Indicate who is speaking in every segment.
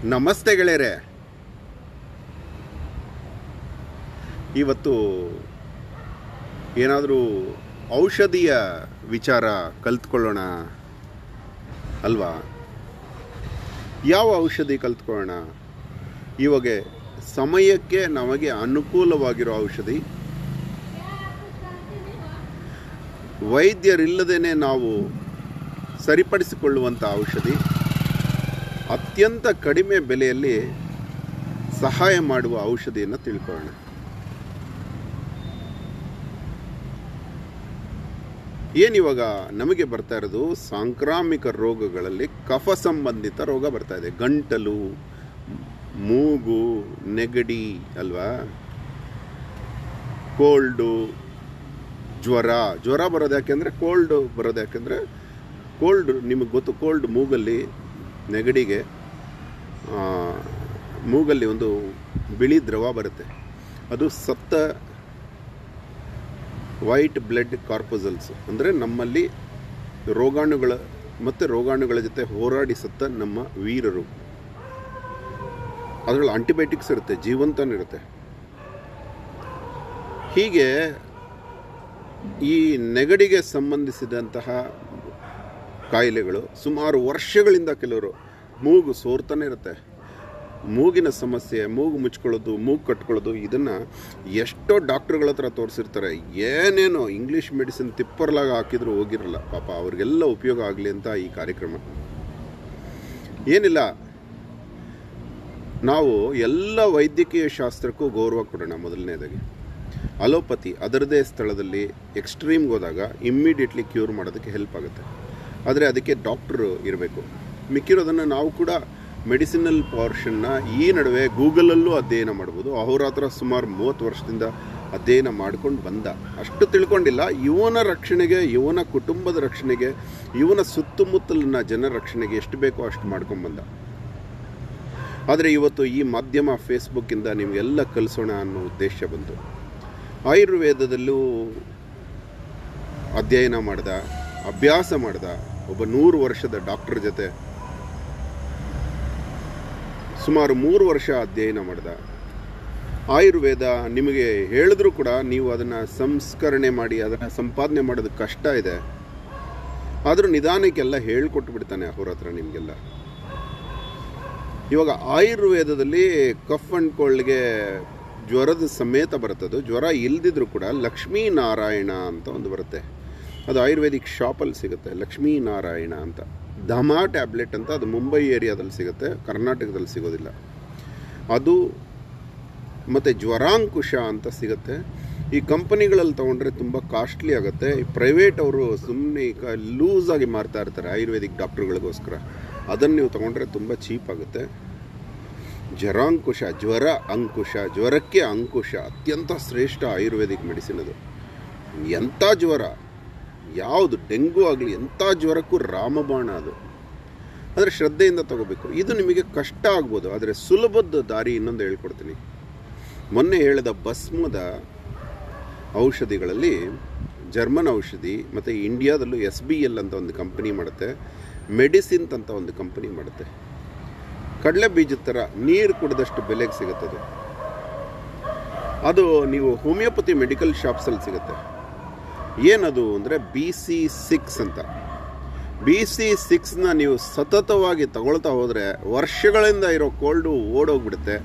Speaker 1: ನಮಸ್ತೆ ಗೆಳೆಯರೆ ಇವತ್ತು ಏನಾದರೂ ಔಷಧಿಯ ವಿಚಾರ ಕಲ್ತ್ಕೊಳ್ಳೋಣ ಅಲ್ವಾ ಯಾವ ಔಷಧಿ ಕಲ್ತ್ಕೊಳ್ಳೋಣ ಇವಾಗ ಸಮಯಕ್ಕೆ ನಮಗೆ ಅನುಕೂಲವಾಗಿರೋ ಔಷಧಿ ವೈದ್ಯರಿಲ್ಲದೇ ನಾವು ಸರಿಪಡಿಸಿಕೊಳ್ಳುವಂಥ ಔಷಧಿ ಅತ್ಯಂತ ಕಡಿಮೆ ಬೆಲೆಯಲ್ಲಿ ಸಹಾಯ ಮಾಡುವ ಔಷಧಿಯನ್ನು ತಿಳ್ಕೊಳ್ಳೋಣ ಏನಿವಾಗ ನಮಗೆ ಬರ್ತಾ ಇರೋದು ಸಾಂಕ್ರಾಮಿಕ ರೋಗಗಳಲ್ಲಿ ಕಫ ಸಂಬಂಧಿತ ರೋಗ ಬರ್ತಾ ಇದೆ ಗಂಟಲು ಮೂಗು ನೆಗಡಿ ಅಲ್ವಾ ಕೋಲ್ಡು ಜ್ವರ ಜ್ವರ ಬರೋದು ಯಾಕೆಂದರೆ ಕೋಲ್ಡ್ ಬರೋದು ಯಾಕೆಂದರೆ ಕೋಲ್ಡ್ ನಿಮಗೆ ಗೊತ್ತು ಕೋಲ್ಡ್ ಮೂಗಲ್ಲಿ ನೆಗಡಿಗೆ ಆ, ಮೂಗಲ್ಲಿ ಒಂದು ಬಿಳಿ ದ್ರವ ಬರುತ್ತೆ ಅದು ಸತ್ತ ವೈಟ್ ಬ್ಲಡ್ ಕಾರ್ಪೋಸಲ್ಸ್ ಅಂದರೆ ನಮ್ಮಲ್ಲಿ ರೋಗಾಣುಗಳ ಮತ್ತು ರೋಗಾಣುಗಳ ಜೊತೆ ಹೋರಾಡಿ ಸತ್ತ ನಮ್ಮ ವೀರರು ಅದರಲ್ಲಿ ಆಂಟಿಬಯೋಟಿಕ್ಸ್ ಇರುತ್ತೆ ಜೀವಂತನೂ ಇರುತ್ತೆ ಹೀಗೆ ಈ ನೆಗಡಿಗೆ ಸಂಬಂಧಿಸಿದಂತಹ ಕಾಯಿಲೆಗಳು ಸುಮಾರು ವರ್ಷಗಳಿಂದ ಕೆಲವರು ಮೂಗು ಸೋರ್ತಾನೆ ಇರುತ್ತೆ ಮೂಗಿನ ಸಮಸ್ಯೆ ಮೂಗು ಮುಚ್ಕೊಳ್ಳೋದು ಮೂಗು ಕಟ್ಕೊಳ್ಳೋದು ಇದನ್ನು ಎಷ್ಟೋ ಡಾಕ್ಟ್ರುಗಳ ಹತ್ರ ತೋರಿಸಿರ್ತಾರೆ ಏನೇನೋ ಇಂಗ್ಲೀಷ್ ಮೆಡಿಸಿನ್ ತಿಪ್ಪರ್ಲಾಗ ಹಾಕಿದ್ರು ಹೋಗಿರಲ್ಲ ಪಾಪ ಅವ್ರಿಗೆಲ್ಲ ಉಪಯೋಗ ಆಗಲಿ ಅಂತ ಈ ಕಾರ್ಯಕ್ರಮ ಏನಿಲ್ಲ ನಾವು ಎಲ್ಲ ವೈದ್ಯಕೀಯ ಶಾಸ್ತ್ರಕ್ಕೂ ಗೌರವ ಕೊಡೋಣ ಮೊದಲನೇದಾಗಿ ಅಲೋಪತಿ ಅದರದೇ ಸ್ಥಳದಲ್ಲಿ ಎಕ್ಸ್ಟ್ರೀಮ್ಗೆ ಹೋದಾಗ ಇಮ್ಮಿಡಿಯೇಟ್ಲಿ ಕ್ಯೂರ್ ಮಾಡೋದಕ್ಕೆ ಹೆಲ್ಪ್ ಆಗುತ್ತೆ ಆದರೆ ಅದಕ್ಕೆ ಡಾಕ್ಟ್ರು ಇರಬೇಕು ಮಿಕ್ಕಿರೋದನ್ನು ನಾವು ಕೂಡ ಮೆಡಿಸಿನಲ್ ಪೋರ್ಷನ್ನ ಈ ನಡುವೆ ಗೂಗಲಲ್ಲೂ ಅಧ್ಯಯನ ಮಾಡ್ಬೋದು ಅಹೋರಾತ್ರ ಸುಮಾರು ಮೂವತ್ತು ವರ್ಷದಿಂದ ಅಧ್ಯಯನ ಮಾಡ್ಕೊಂಡು ಬಂದ ಅಷ್ಟು ತಿಳ್ಕೊಂಡಿಲ್ಲ ಇವನ ರಕ್ಷಣೆಗೆ ಇವನ ಕುಟುಂಬದ ರಕ್ಷಣೆಗೆ ಇವನ ಸುತ್ತಮುತ್ತಲಿನ ಜನರ ರಕ್ಷಣೆಗೆ ಎಷ್ಟು ಬೇಕೋ ಅಷ್ಟು ಮಾಡ್ಕೊಂಡು ಬಂದ ಆದರೆ ಇವತ್ತು ಈ ಮಾಧ್ಯಮ ಫೇಸ್ಬುಕ್ಕಿಂದ ನಿಮಗೆಲ್ಲ ಕಲಿಸೋಣ ಅನ್ನೋ ಉದ್ದೇಶ ಬಂತು ಆಯುರ್ವೇದದಲ್ಲೂ ಅಧ್ಯಯನ ಮಾಡ್ದ ಅಭ್ಯಾಸ ಮಾಡ್ದ ಒಬ್ಬ ನೂರು ವರ್ಷದ ಡಾಕ್ಟರ್ ಜೊತೆ ಸುಮಾರು ಮೂರು ವರ್ಷ ಅಧ್ಯಯನ ಮಾಡ್ದ ಆಯುರ್ವೇದ ನಿಮಗೆ ಹೇಳಿದ್ರೂ ಕೂಡ ನೀವು ಅದನ್ನು ಸಂಸ್ಕರಣೆ ಮಾಡಿ ಅದನ್ನು ಸಂಪಾದನೆ ಮಾಡೋದು ಕಷ್ಟ ಇದೆ ಆದರೂ ನಿಧಾನಕ್ಕೆಲ್ಲ ಹೇಳ್ಕೊಟ್ಟು ಬಿಡ್ತಾನೆ ಅವ್ರ ಹತ್ರ ನಿಮಗೆಲ್ಲ ಇವಾಗ ಆಯುರ್ವೇದದಲ್ಲಿ ಕಫ್ ಅಂಡ್ ಕೋಲ್ಡ್ಗೆ ಜ್ವರದ ಸಮೇತ ಬರುತ್ತದು ಜ್ವರ ಇಲ್ದಿದ್ರು ಕೂಡ ಲಕ್ಷ್ಮೀನಾರಾಯಣ ಅಂತ ಒಂದು ಬರುತ್ತೆ ಅದು ಆಯುರ್ವೇದಿಕ್ ಶಾಪಲ್ಲಿ ಸಿಗುತ್ತೆ ಲಕ್ಷ್ಮೀನಾರಾಯಣ ಅಂತ ಧಮಾ ಟ್ಯಾಬ್ಲೆಟ್ ಅಂತ ಅದು ಮುಂಬೈ ಏರಿಯಾದಲ್ಲಿ ಸಿಗುತ್ತೆ ಕರ್ನಾಟಕದಲ್ಲಿ ಸಿಗೋದಿಲ್ಲ ಅದು ಮತ್ತು ಜ್ವರಾಂಕುಶ ಅಂತ ಸಿಗುತ್ತೆ ಈ ಕಂಪನಿಗಳಲ್ಲಿ ತೊಗೊಂಡ್ರೆ ತುಂಬ ಕಾಸ್ಟ್ಲಿ ಆಗುತ್ತೆ ಈ ಪ್ರೈವೇಟ್ ಅವರು ಸುಮ್ಮನೆ ಲೂಸಾಗಿ ಮಾರ್ತಾ ಇರ್ತಾರೆ ಆಯುರ್ವೇದಿಕ್ ಡಾಕ್ಟ್ರುಗಳಿಗೋಸ್ಕರ ಅದನ್ನು ನೀವು ತೊಗೊಂಡ್ರೆ ತುಂಬ ಚೀಪ್ ಆಗುತ್ತೆ ಜ್ವರಾಂಕುಶ ಜ್ವರ ಅಂಕುಶ ಜ್ವರಕ್ಕೆ ಅಂಕುಶ ಅತ್ಯಂತ ಶ್ರೇಷ್ಠ ಆಯುರ್ವೇದಿಕ್ ಮೆಡಿಸಿನ್ ಅದು ಎಂಥ ಜ್ವರ ಯಾವುದು ಡೆಂಗು ಆಗಲಿ ಎಂಥ ಜ್ವರಕ್ಕೂ ರಾಮಬಾಣ ಅದು ಆದರೆ ಶ್ರದ್ಧೆಯಿಂದ ತಗೋಬೇಕು ಇದು ನಿಮಗೆ ಕಷ್ಟ ಆಗ್ಬೋದು ಆದರೆ ಸುಲಭದ ದಾರಿ ಇನ್ನೊಂದು ಹೇಳ್ಕೊಡ್ತೀನಿ ಮೊನ್ನೆ ಹೇಳಿದ ಭಸ್ಮದ ಔಷಧಿಗಳಲ್ಲಿ ಜರ್ಮನ್ ಔಷಧಿ ಮತ್ತು ಇಂಡಿಯಾದಲ್ಲೂ ಎಸ್ ಬಿ ಎಲ್ ಅಂತ ಒಂದು ಕಂಪನಿ ಮಾಡುತ್ತೆ ಮೆಡಿಸಿನ್ ಅಂತ ಒಂದು ಕಂಪನಿ ಮಾಡುತ್ತೆ ಕಡಲೆ ಬೀಜದ ಥರ ನೀರು ಕುಡಿದಷ್ಟು ಬೆಲೆಗೆ ಸಿಗುತ್ತದು ಅದು ನೀವು ಹೋಮಿಯೋಪತಿ ಮೆಡಿಕಲ್ ಶಾಪ್ಸಲ್ಲಿ ಸಿಗುತ್ತೆ ಏನದು ಅಂದರೆ ಬಿ ಸಿ ಸಿಕ್ಸ್ ಅಂತ ಬಿ ಸಿ ಸಿಕ್ಸ್ನ ನೀವು ಸತತವಾಗಿ ತಗೊಳ್ತಾ ಹೋದರೆ ವರ್ಷಗಳಿಂದ ಇರೋ ಕೋಲ್ಡು ಓಡೋಗ್ಬಿಡುತ್ತೆ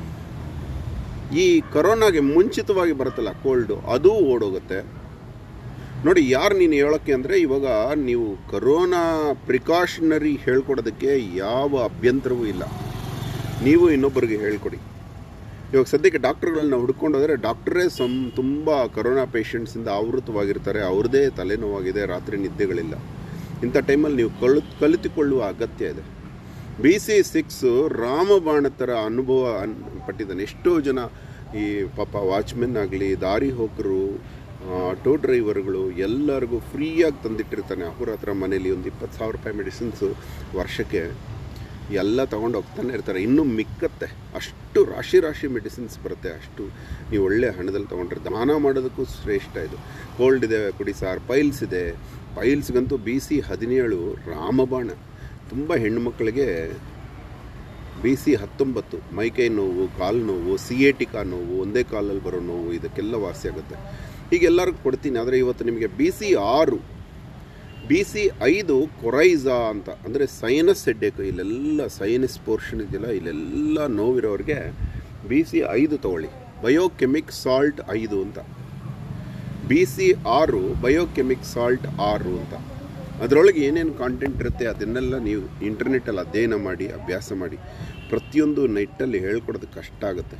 Speaker 1: ಈ ಕೊರೋನಾಗೆ ಮುಂಚಿತವಾಗಿ ಬರುತ್ತಲ್ಲ ಕೋಲ್ಡು ಅದು ಓಡೋಗುತ್ತೆ ನೋಡಿ ಯಾರು ನೀನು ಹೇಳೋಕ್ಕೆ ಅಂದರೆ ಇವಾಗ ನೀವು ಕರೋನಾ ಪ್ರಿಕಾಷನರಿ ಹೇಳ್ಕೊಡೋದಕ್ಕೆ ಯಾವ ಅಭ್ಯಂತರವೂ ಇಲ್ಲ ನೀವು ಇನ್ನೊಬ್ಬರಿಗೆ ಹೇಳ್ಕೊಡಿ ಇವಾಗ ಸದ್ಯಕ್ಕೆ ಡಾಕ್ಟ್ರುಗಳನ್ನ ಹುಡ್ಕೊಂಡು ಹೋದರೆ ಡಾಕ್ಟ್ರೇ ಸಂ ತುಂಬ ಕರೋನಾ ಪೇಷಂಟ್ಸಿಂದ ಆವೃತವಾಗಿರ್ತಾರೆ ಅವ್ರದ್ದೇ ತಲೆನೋವಾಗಿದೆ ರಾತ್ರಿ ನಿದ್ದೆಗಳಿಲ್ಲ ಇಂಥ ಟೈಮಲ್ಲಿ ನೀವು ಕಳು ಕಲಿತುಕೊಳ್ಳುವ ಅಗತ್ಯ ಇದೆ ಬಿ ಸಿ ಸಿಕ್ಸು ರಾಮಬಾಣ ಥರ ಅನುಭವ ಅನ್ ಪಟ್ಟಿದ್ದಾನೆ ಎಷ್ಟೋ ಜನ ಈ ಪಾಪ ವಾಚ್ಮೆನ್ ಆಗಲಿ ದಾರಿ ಹೋಕರು ಆಟೋ ಡ್ರೈವರ್ಗಳು ಎಲ್ಲರಿಗೂ ಫ್ರೀಯಾಗಿ ತಂದಿಟ್ಟಿರ್ತಾನೆ ಅವ್ರ ಹತ್ರ ಮನೇಲಿ ಒಂದು ಇಪ್ಪತ್ತು ಸಾವಿರ ರೂಪಾಯಿ ಮೆಡಿಸಿನ್ಸು ವರ್ಷಕ್ಕೆ ಎಲ್ಲ ತೊಗೊಂಡು ಹೋಗ್ತಾನೆ ಇರ್ತಾರೆ ಇನ್ನೂ ಮಿಕ್ಕತ್ತೆ ಅಷ್ಟು ರಾಶಿ ರಾಶಿ ಮೆಡಿಸಿನ್ಸ್ ಬರುತ್ತೆ ಅಷ್ಟು ನೀವು ಒಳ್ಳೆ ಹಣದಲ್ಲಿ ತೊಗೊಂಡ್ರೆ ದಾನ ಮಾಡೋದಕ್ಕೂ ಶ್ರೇಷ್ಠ ಇದು ಕೋಲ್ಡ್ ಇದೆ ಕುಡಿ ಸಾರ್ ಪೈಲ್ಸ್ ಇದೆ ಪೈಲ್ಸ್ಗಂತೂ ಬಿ ಸಿ ಹದಿನೇಳು ರಾಮಬಾಣ ತುಂಬ ಹೆಣ್ಣುಮಕ್ಕಳಿಗೆ ಬಿ ಸಿ ಹತ್ತೊಂಬತ್ತು ಮೈಕೈ ನೋವು ಕಾಲು ನೋವು ಸಿಯೇಟಿಕಾ ನೋವು ಒಂದೇ ಕಾಲಲ್ಲಿ ಬರೋ ನೋವು ಇದಕ್ಕೆಲ್ಲ ವಾಸಿ ಆಗುತ್ತೆ ಈಗ ಎಲ್ಲರಿಗೂ ಕೊಡ್ತೀನಿ ಆದರೆ ಇವತ್ತು ನಿಮಗೆ ಬಿ ಸಿ ಆರು ಬಿ ಸಿ ಐದು ಕೊರೈಸಾ ಅಂತ ಅಂದರೆ ಸೈನಸ್ ಹೆಡ್ಡೇಕು ಇಲ್ಲೆಲ್ಲ ಸೈನಸ್ ಪೋರ್ಷನ್ ಇದೆಯಲ್ಲ ಇಲ್ಲೆಲ್ಲ ನೋವಿರೋರಿಗೆ ಬಿ ಸಿ ಐದು ತಗೊಳ್ಳಿ ಬಯೋಕೆಮಿಕ್ ಸಾಲ್ಟ್ ಐದು ಅಂತ ಬಿ ಸಿ ಆರು ಬಯೋಕೆಮಿಕ್ ಸಾಲ್ಟ್ ಆರು ಅಂತ ಅದರೊಳಗೆ ಏನೇನು ಕಾಂಟೆಂಟ್ ಇರುತ್ತೆ ಅದನ್ನೆಲ್ಲ ನೀವು ಇಂಟರ್ನೆಟ್ಟಲ್ಲಿ ಅಧ್ಯಯನ ಮಾಡಿ ಅಭ್ಯಾಸ ಮಾಡಿ ಪ್ರತಿಯೊಂದು ನೆಟ್ಟಲ್ಲಿ ಹೇಳ್ಕೊಡೋದು ಕಷ್ಟ ಆಗುತ್ತೆ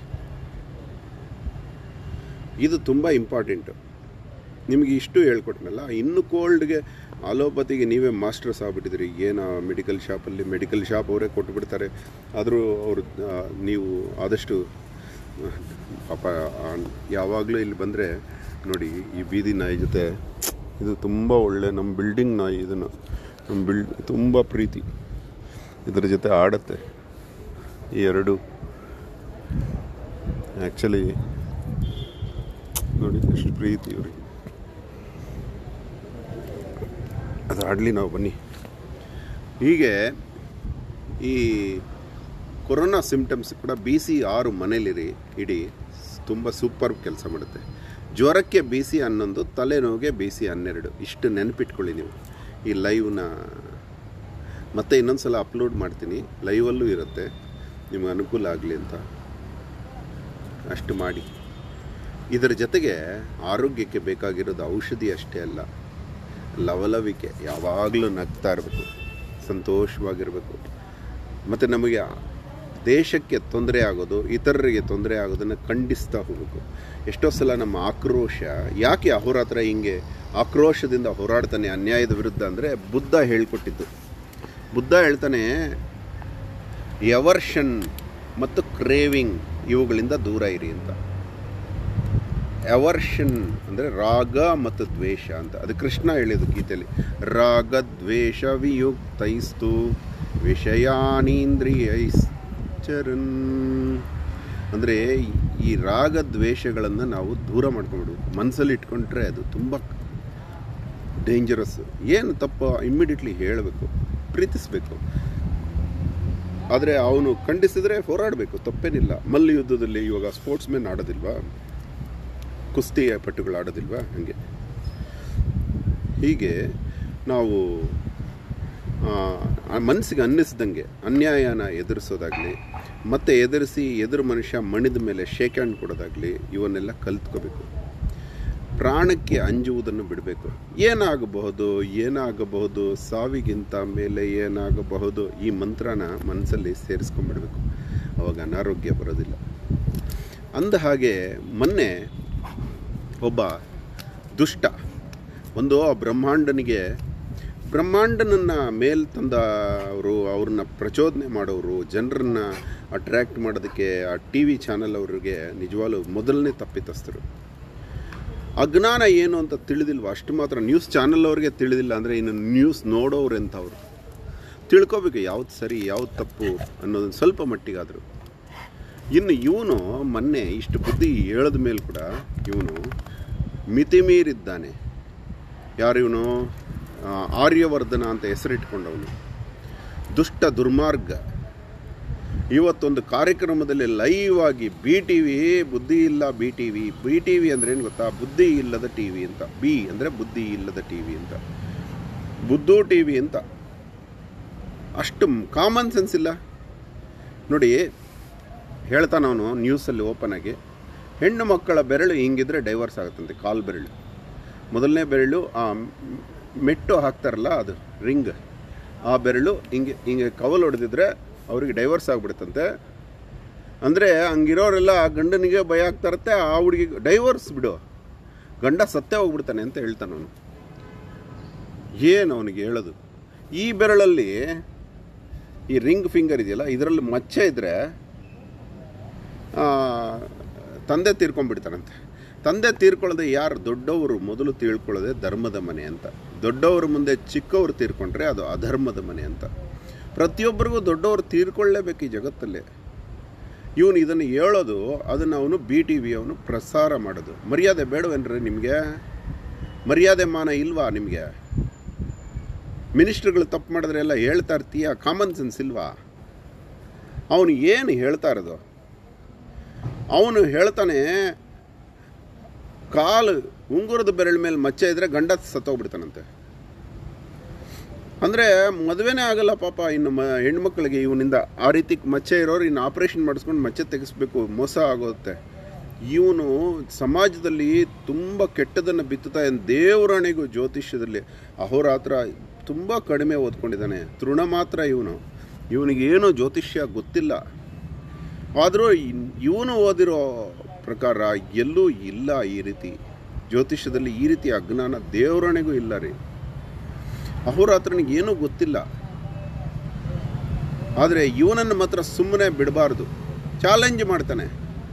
Speaker 1: ಇದು ತುಂಬ ಇಂಪಾರ್ಟೆಂಟು ನಿಮಗೆ ಇಷ್ಟು ಹೇಳ್ಕೊಟ್ನಲ್ಲ ಇನ್ನು ಕೋಲ್ಡ್ಗೆ ಅಲೋಪತಿಗೆ ನೀವೇ ಮಾಸ್ಟರ್ಸ್ ಆಗ್ಬಿಟ್ಟಿದ್ರಿ ಏನು ಮೆಡಿಕಲ್ ಶಾಪಲ್ಲಿ ಮೆಡಿಕಲ್ ಶಾಪ್ ಅವರೇ ಕೊಟ್ಬಿಡ್ತಾರೆ ಆದರೂ ಅವರು ಆ, ನೀವು ಆದಷ್ಟು ಆ, ಪಾಪ ಆ, ಯಾವಾಗಲೂ ಇಲ್ಲಿ ಬಂದರೆ ನೋಡಿ ಈ ಬೀದಿ ನಾಯಿ ಜೊತೆ ಇದು ತುಂಬ ಒಳ್ಳೆ ನಮ್ಮ ಬಿಲ್ಡಿಂಗ್ ನಾಯಿ ಇದನ್ನು ನಮ್ಮ ಬಿಲ್ ತುಂಬ ಪ್ರೀತಿ ಇದರ ಜೊತೆ ಆಡುತ್ತೆ ಈ ಎರಡು ಆ್ಯಕ್ಚುಲಿ ನೋಡಿ ಎಷ್ಟು ಪ್ರೀತಿ ಇವ್ರಿಗೆ ಅದು ಆಡಲಿ ನಾವು ಬನ್ನಿ ಹೀಗೆ ಈ ಕೊರೋನಾ ಸಿಮ್ಟಮ್ಸ್ ಕೂಡ ಬಿ ಸಿ ಆರು ಮನೇಲಿರಿ ಇಡೀ ತುಂಬ ಸೂಪರ್ ಕೆಲಸ ಮಾಡುತ್ತೆ ಜ್ವರಕ್ಕೆ ಬಿ ಸಿ ಹನ್ನೊಂದು ತಲೆನೋವಿಗೆ ಬಿ ಸಿ ಹನ್ನೆರಡು ಇಷ್ಟು ನೆನಪಿಟ್ಕೊಳ್ಳಿ ನೀವು ಈ ಲೈವ್ನ ಮತ್ತೆ ಇನ್ನೊಂದು ಸಲ ಅಪ್ಲೋಡ್ ಮಾಡ್ತೀನಿ ಲೈವಲ್ಲೂ ಇರುತ್ತೆ ನಿಮಗೆ ಅನುಕೂಲ ಆಗಲಿ ಅಂತ ಅಷ್ಟು ಮಾಡಿ ಇದರ ಜೊತೆಗೆ ಆರೋಗ್ಯಕ್ಕೆ ಬೇಕಾಗಿರೋದು ಔಷಧಿ ಅಷ್ಟೇ ಅಲ್ಲ ಲವಲವಿಕೆ ಯಾವಾಗಲೂ ನಗ್ತಾ ಇರಬೇಕು ಸಂತೋಷವಾಗಿರಬೇಕು ಮತ್ತು ನಮಗೆ ದೇಶಕ್ಕೆ ತೊಂದರೆ ಆಗೋದು ಇತರರಿಗೆ ತೊಂದರೆ ಆಗೋದನ್ನು ಖಂಡಿಸ್ತಾ ಹೋಗಬೇಕು ಎಷ್ಟೋ ಸಲ ನಮ್ಮ ಆಕ್ರೋಶ ಯಾಕೆ ಅಹೋರಾತ್ರ ಹಿಂಗೆ ಆಕ್ರೋಶದಿಂದ ಹೋರಾಡ್ತಾನೆ ಅನ್ಯಾಯದ ವಿರುದ್ಧ ಅಂದರೆ ಬುದ್ಧ ಹೇಳ್ಕೊಟ್ಟಿದ್ದು ಬುದ್ಧ ಹೇಳ್ತಾನೆ ಎವರ್ಷನ್ ಮತ್ತು ಕ್ರೇವಿಂಗ್ ಇವುಗಳಿಂದ ದೂರ ಇರಿ ಅಂತ ಎವರ್ಷನ್ ಅಂದರೆ ರಾಗ ಮತ್ತು ದ್ವೇಷ ಅಂತ ಅದು ಕೃಷ್ಣ ಹೇಳಿದ್ದು ಗೀತೆಯಲ್ಲಿ ರಾಗ ದ್ವೇಷ ವಿಯುಕ್ತೈಸ್ತು ವಿಷಯಾನೀಂದ್ರಿಯೈಶ್ಚರನ್ ಅಂದರೆ ಈ ರಾಗ ದ್ವೇಷಗಳನ್ನು ನಾವು ದೂರ ಮಾಡ್ಕೊಂಡ್ಬಿಡ್ಬೇಕು ಮನಸ್ಸಲ್ಲಿ ಇಟ್ಕೊಂಡ್ರೆ ಅದು ತುಂಬ ಡೇಂಜರಸ್ ಏನು ತಪ್ಪು ಇಮ್ಮಿಡಿಯೇಟ್ಲಿ ಹೇಳಬೇಕು ಪ್ರೀತಿಸಬೇಕು ಆದರೆ ಅವನು ಖಂಡಿಸಿದರೆ ಹೋರಾಡಬೇಕು ತಪ್ಪೇನಿಲ್ಲ ಮಲ್ಲ ಯುದ್ಧದಲ್ಲಿ ಇವಾಗ ಸ್ಪೋರ್ಟ್ಸ್ ಮೆನ್ ಆಡೋದಿಲ್ವಾ ಕುಸ್ತಿ ಪಟ್ಟುಗಳು ಆಡೋದಿಲ್ವಾ ಹಾಗೆ ಹೀಗೆ ನಾವು ಆ ಮನಸ್ಸಿಗೆ ಅನ್ನಿಸ್ದಂಗೆ ಅನ್ಯಾಯನ ಎದುರಿಸೋದಾಗಲಿ ಮತ್ತೆ ಎದುರಿಸಿ ಎದುರು ಮನುಷ್ಯ ಮಣಿದ ಮೇಲೆ ಶೇಕ್ ಹ್ಯಾಂಡ್ ಕೊಡೋದಾಗಲಿ ಇವನ್ನೆಲ್ಲ ಕಲ್ತ್ಕೋಬೇಕು ಪ್ರಾಣಕ್ಕೆ ಅಂಜುವುದನ್ನು ಬಿಡಬೇಕು ಏನಾಗಬಹುದು ಏನಾಗಬಹುದು ಸಾವಿಗಿಂತ ಮೇಲೆ ಏನಾಗಬಹುದು ಈ ಮಂತ್ರನ ಮನಸ್ಸಲ್ಲಿ ಸೇರಿಸ್ಕೊಂಡ್ಬಿಡ್ಬೇಕು ಅವಾಗ ಅನಾರೋಗ್ಯ ಬರೋದಿಲ್ಲ ಅಂದ ಹಾಗೆ ಮೊನ್ನೆ ಒಬ್ಬ ದುಷ್ಟ ಒಂದು ಆ ಬ್ರಹ್ಮಾಂಡನಿಗೆ ಬ್ರಹ್ಮಾಂಡನನ್ನು ಮೇಲ್ ತಂದ ಅವರು ಅವ್ರನ್ನ ಪ್ರಚೋದನೆ ಮಾಡೋರು ಜನರನ್ನ ಅಟ್ರ್ಯಾಕ್ಟ್ ಮಾಡೋದಕ್ಕೆ ಆ ಟಿ ವಿ ಚಾನಲ್ ಅವ್ರಿಗೆ ನಿಜವಾಗ್ಲೂ ಮೊದಲನೇ ತಪ್ಪಿತಸ್ಥರು ಅಜ್ಞಾನ ಏನು ಅಂತ ತಿಳಿದಿಲ್ವ ಅಷ್ಟು ಮಾತ್ರ ನ್ಯೂಸ್ ಚಾನಲ್ ಅವ್ರಿಗೆ ತಿಳಿದಿಲ್ಲ ಅಂದರೆ ಇನ್ನು ನ್ಯೂಸ್ ನೋಡೋರು ಎಂಥವ್ರು ತಿಳ್ಕೊಬೇಕು ಯಾವ್ದು ಸರಿ ಯಾವ್ದು ತಪ್ಪು ಅನ್ನೋದನ್ನು ಸ್ವಲ್ಪ ಮಟ್ಟಿಗಾದರು ಇನ್ನು ಇವನು ಮೊನ್ನೆ ಇಷ್ಟು ಬುದ್ಧಿ ಹೇಳದ ಮೇಲೆ ಕೂಡ ಇವನು ಮಿತಿಮೀರಿದ್ದಾನೆ ಯಾರು ಇವನು ಆರ್ಯವರ್ಧನ ಅಂತ ಹೆಸರಿಟ್ಕೊಂಡವನು ದುಷ್ಟ ದುರ್ಮಾರ್ಗ ಇವತ್ತೊಂದು ಕಾರ್ಯಕ್ರಮದಲ್ಲಿ ಲೈವ್ ಆಗಿ ಬಿ ಟಿ ವಿ ಬುದ್ಧಿ ಇಲ್ಲ B T V B T V ಅಂದ್ರೆ ಏನು ಗೊತ್ತಾ ಬುದ್ಧಿ ಇಲ್ಲದ ಟಿ ವಿ ಅಂತ ಬಿ ಅಂದರೆ ಬುದ್ಧಿ ಇಲ್ಲದ ಟಿ ವಿ ಅಂತ ಬುದ್ಧು ಟಿ ವಿ ಅಂತ ಅಷ್ಟು ಕಾಮನ್ ಸೆನ್ಸ್ ಇಲ್ಲ ನೋಡಿ ಹೇಳ್ತಾನವನು ನ್ಯೂಸಲ್ಲಿ ಓಪನ್ ಆಗಿ ಹೆಣ್ಣು ಮಕ್ಕಳ ಬೆರಳು ಹಿಂಗಿದ್ರೆ ಡೈವರ್ಸ್ ಆಗುತ್ತಂತೆ ಕಾಲು ಬೆರಳು ಮೊದಲನೇ ಬೆರಳು ಆ ಮೆಟ್ಟು ಹಾಕ್ತಾರಲ್ಲ ಅದು ರಿಂಗ್ ಆ ಬೆರಳು ಹಿಂಗೆ ಹಿಂಗೆ ಕವಲ್ ಹೊಡೆದಿದ್ರೆ ಅವ್ರಿಗೆ ಡೈವರ್ಸ್ ಆಗಿಬಿಡುತ್ತಂತೆ ಅಂದರೆ ಹಂಗಿರೋರೆಲ್ಲ ಆ ಗಂಡನಿಗೆ ಭಯ ಆಗ್ತಾರತ್ತೆ ಆ ಹುಡುಗಿಗೆ ಡೈವರ್ಸ್ ಬಿಡು ಗಂಡ ಸತ್ತೇ ಹೋಗ್ಬಿಡ್ತಾನೆ ಅಂತ ಹೇಳ್ತಾನೆ ಅವನು ಏನು ಅವನಿಗೆ ಹೇಳೋದು ಈ ಬೆರಳಲ್ಲಿ ಈ ರಿಂಗ್ ಫಿಂಗರ್ ಇದೆಯಲ್ಲ ಇದರಲ್ಲಿ ಮಚ್ಚೆ ಇದ್ದರೆ ತಂದೆ ತೀರ್ಕೊಂಡ್ಬಿಡ್ತಾನಂತೆ ತಂದೆ ತೀರ್ಕೊಳ್ಳದೆ ಯಾರು ದೊಡ್ಡವರು ಮೊದಲು ತಿಳ್ಕೊಳ್ಳೋದೆ ಧರ್ಮದ ಮನೆ ಅಂತ ದೊಡ್ಡವ್ರ ಮುಂದೆ ಚಿಕ್ಕವರು ತೀರ್ಕೊಂಡ್ರೆ ಅದು ಅಧರ್ಮದ ಮನೆ ಅಂತ ಪ್ರತಿಯೊಬ್ಬರಿಗೂ ದೊಡ್ಡವರು ತೀರ್ಕೊಳ್ಳೇಬೇಕು ಈ ಜಗತ್ತಲ್ಲಿ ಇವನು ಇದನ್ನು ಹೇಳೋದು ಅದನ್ನು ಅವನು ಬಿ ಟಿ ವಿ ಅವನು ಪ್ರಸಾರ ಮಾಡೋದು ಮರ್ಯಾದೆ ಬೇಡವೇನ್ರಿ ನಿಮಗೆ ಮರ್ಯಾದೆ ಮಾನ ಇಲ್ವಾ ನಿಮಗೆ ಮಿನಿಸ್ಟ್ರುಗಳು ತಪ್ಪು ಮಾಡಿದ್ರೆ ಎಲ್ಲ ಹೇಳ್ತಾ ಇರ್ತೀಯ ಕಾಮನ್ ಸೆನ್ಸ್ ಇಲ್ವಾ ಅವನು ಏನು ಹೇಳ್ತಾ ಇರೋದು ಅವನು ಹೇಳ್ತಾನೆ ಕಾಲು ಉಂಗುರದ ಬೆರಳ ಮೇಲೆ ಮಚ್ಚೆ ಇದ್ರೆ ಗಂಡ ಸತ್ತೋಗ್ಬಿಡ್ತಾನಂತೆ ಅಂದರೆ ಮದುವೆನೇ ಆಗಲ್ಲ ಪಾಪ ಇನ್ನು ಮ ಹೆಣ್ಮಕ್ಳಿಗೆ ಇವನಿಂದ ಆ ರೀತಿ ಮಚ್ಚೆ ಇರೋರು ಇನ್ನು ಆಪ್ರೇಷನ್ ಮಾಡಿಸ್ಕೊಂಡು ಮಚ್ಚೆ ತೆಗೆಸ್ಬೇಕು ಮೋಸ ಆಗುತ್ತೆ ಇವನು ಸಮಾಜದಲ್ಲಿ ತುಂಬ ಕೆಟ್ಟದನ್ನು ಬಿತ್ತುತ್ತಾ ದೇವರಾಣಿಗೂ ಜ್ಯೋತಿಷ್ಯದಲ್ಲಿ ಅಹೋರಾತ್ರ ತುಂಬ ಕಡಿಮೆ ಓದ್ಕೊಂಡಿದ್ದಾನೆ ತೃಣ ಮಾತ್ರ ಇವನು ಇವನಿಗೇನು ಜ್ಯೋತಿಷ್ಯ ಗೊತ್ತಿಲ್ಲ ಆದರೂ ಇವನು ಓದಿರೋ ಪ್ರಕಾರ ಎಲ್ಲೂ ಇಲ್ಲ ಈ ರೀತಿ ಜ್ಯೋತಿಷ್ಯದಲ್ಲಿ ಈ ರೀತಿ ಅಜ್ಞಾನ ದೇವರಾಣಿಗೂ ಇಲ್ಲ ರೀ ಅಹೋರಾತ್ರನಿಗೆ ಏನೂ ಗೊತ್ತಿಲ್ಲ ಆದರೆ ಇವನನ್ನು ಮಾತ್ರ ಸುಮ್ಮನೆ ಬಿಡಬಾರ್ದು ಚಾಲೆಂಜ್ ಮಾಡ್ತಾನೆ